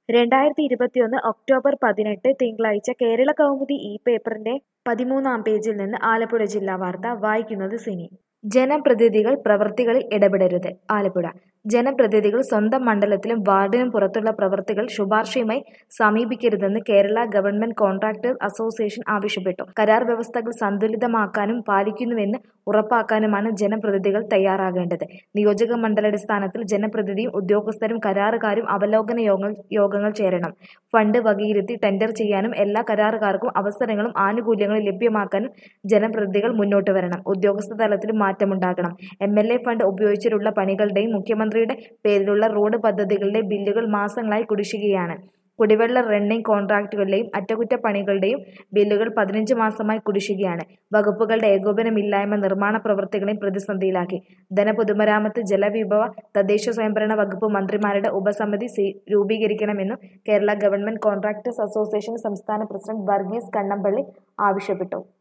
രണ്ടായിരത്തി ഇരുപത്തിയൊന്ന് ഒക്ടോബർ പതിനെട്ട് തിങ്കളാഴ്ച കേരള കൗമുദി ഈ പേപ്പറിന്റെ പതിമൂന്നാം പേജിൽ നിന്ന് ആലപ്പുഴ ജില്ലാ വാർത്ത വായിക്കുന്നത് സിനി ജനപ്രതിനിധികൾ പ്രവൃത്തികളിൽ ഇടപെടരുത് ആലപ്പുഴ ജനപ്രതിനിധികൾ സ്വന്തം മണ്ഡലത്തിലും വാർഡിനും പുറത്തുള്ള പ്രവൃത്തികൾ ശുപാർശയുമായി സമീപിക്കരുതെന്ന് കേരള ഗവൺമെന്റ് കോൺട്രാക്ടേഴ്സ് അസോസിയേഷൻ ആവശ്യപ്പെട്ടു കരാർ വ്യവസ്ഥകൾ സന്തുലിതമാക്കാനും പാലിക്കുന്നുവെന്ന് ഉറപ്പാക്കാനുമാണ് ജനപ്രതിനിധികൾ തയ്യാറാകേണ്ടത് നിയോജക മണ്ഡലാടിസ്ഥാനത്തിൽ ജനപ്രതിനിധിയും ഉദ്യോഗസ്ഥരും കരാറുകാരും അവലോകന യോഗങ്ങൾ യോഗങ്ങൾ ചേരണം ഫണ്ട് വകയിരുത്തി ടെൻഡർ ചെയ്യാനും എല്ലാ കരാറുകാർക്കും അവസരങ്ങളും ആനുകൂല്യങ്ങളും ലഭ്യമാക്കാനും ജനപ്രതിനിധികൾ മുന്നോട്ട് വരണം ഉദ്യോഗസ്ഥ തലത്തിലും മാറ്റമുണ്ടാകണം എം എൽ എ ഫണ്ട് ഉപയോഗിച്ചിട്ടുള്ള പണികളുടെയും മുഖ്യമന്ത്രിയുടെ പേരിലുള്ള റോഡ് പദ്ധതികളുടെ ബില്ലുകൾ മാസങ്ങളായി കുടിശ്ശികയാണ് കുടിവെള്ള റണ്ണിംഗ് കോൺട്രാക്റ്റുകളുടെയും അറ്റകുറ്റപ്പണികളുടെയും ബില്ലുകൾ പതിനഞ്ച് മാസമായി കുടിശ്ശികയാണ് വകുപ്പുകളുടെ ഏകോപനമില്ലായ്മ നിർമ്മാണ പ്രവൃത്തികളെയും പ്രതിസന്ധിയിലാക്കി ധനപൊതുമരാമത്ത് ജലവിഭവ തദ്ദേശ സ്വയംഭരണ വകുപ്പ് മന്ത്രിമാരുടെ ഉപസമിതി സി രൂപീകരിക്കണമെന്നും കേരള ഗവൺമെന്റ് കോൺട്രാക്ടേഴ്സ് അസോസിയേഷൻ സംസ്ഥാന പ്രസിഡന്റ് വർഗീസ് കണ്ണമ്പള്ളി ആവശ്യപ്പെട്ടു